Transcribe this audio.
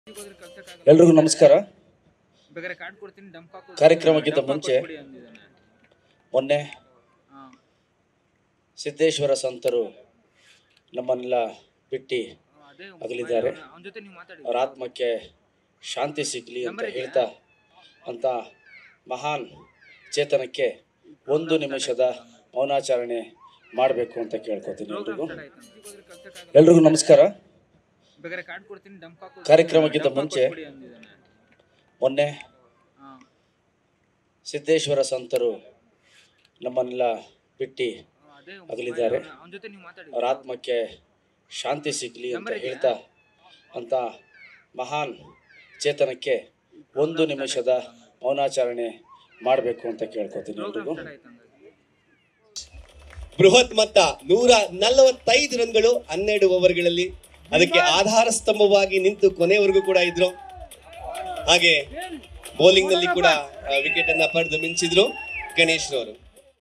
ಎಲ್ರಿಗೂ ನಮಸ್ಕಾರ ಬೇಕಾದ್ರೆ ಕಾರ್ಡ್ ಕೊಡ್ತೀನಿ ಡಂಪ್ ಹಾಕೋ ಕಾರ್ಯಕ್ರಮಕ್ಕಿಂತ ಡಂಪ್ ಮುಂಚೆ ಹಾಕ್ಕೊಟ್ಬಿಡಿ ಅಂದಿದ್ದಾನೆ. ಮೊನ್ನೆ ಹಾ. ಸಿದ್ದೇಶ್ವರ ಸಂತರು ನಮ್ಮನ್ನೆಲ್ಲ ಬಿಟ್ಟು ಅದೇ ಅಗಲಿದ್ದಾರೆ ಅವನ ಜೊತೆ ನೀವು ಮಾತಾಡಿ ಅವರ ಆತ್ಮಕ್ಕೆ ಶಾಂತಿ ಸಿಗಲಿ ಅಂತ ಹೇಳ್ತಾ ಅಂತ ಮಹಾನ್ ಚೇತನಕ್ಕೆ ಒಂದು ನಿಮಿಷದ ಮೌನಾಚರಣೆ ಮಾಡಬೇಕು ಅಂತ ಕೇಳ್ಕೊತೀನಿ ಎಲ್ರಿಗೂ ಎಲ್ರಿಗೂ ನಮಸ್ಕಾರ ಬೇಕಾದ್ರೆ ಕಾರ್ಡ್ ಕೊಡ್ತೀನಿ ಡಂಪ್ ಹಾಕೋ ಕಾರ್ಯಕ್ರಮಕ್ಕಿಂತ ಡಂಪ್ ಮುಂಚೆ ಹಾಕ್ಕೊಟ್ಬಿಡಿ ಅಂದಿದ್ದಾನೆ. ಮೊನ್ನೆ ಹಾ. ಸಿದ್ದೇಶ್ವರ ಸಂತರು ನಮ್ಮನ್ನೆಲ್ಲ ಬಿಟ್ಟು ಅದೇ ಅಗಲಿದ್ದಾರೆ ಅವನ ಜೊತೆ ನೀವು ಮಾತಾಡಿ ಅವರ ಆತ್ಮಕ್ಕೆ ಶಾಂತಿ ಸಿಗಲಿ ಅಂತ ಹೇಳ್ತಾ ಅಂತ ಮಹಾನ್ ಚೇತನಕ್ಕೆ ಒಂದು ನಿಮಿಷದ ಮೌನಾಚರಣೆ ಮಾಡಬೇಕು ಅಂತ ಕೇಳ್ಕೊತೀನಿ ಎಲ್ರಿಗೂ ಬೃಹತ್ ಮೊತ್ತ ನೂರ ನಲವತ್ತೈದು ರನ್ಗಳು ಹನ್ನೆರಡು ಓವರ್ಗಳಲ್ಲಿ ಅದಕ್ಕೆ ಆಧಾರ ಸ್ತಂಭವಾಗಿ ನಿಂತು ಕೊನೆಯವರೆಗೂ ಕೂಡ ಇದ್ರು ಹಾಗೆ ಬೌಲಿಂಗ್ ನಲ್ಲಿ ಕೂಡ ವಿಕೆಟ್ ಅನ್ನ ಪಡೆದು ಮಿಂಚಿದ್ರು ಗಣೇಶ್ ರವರು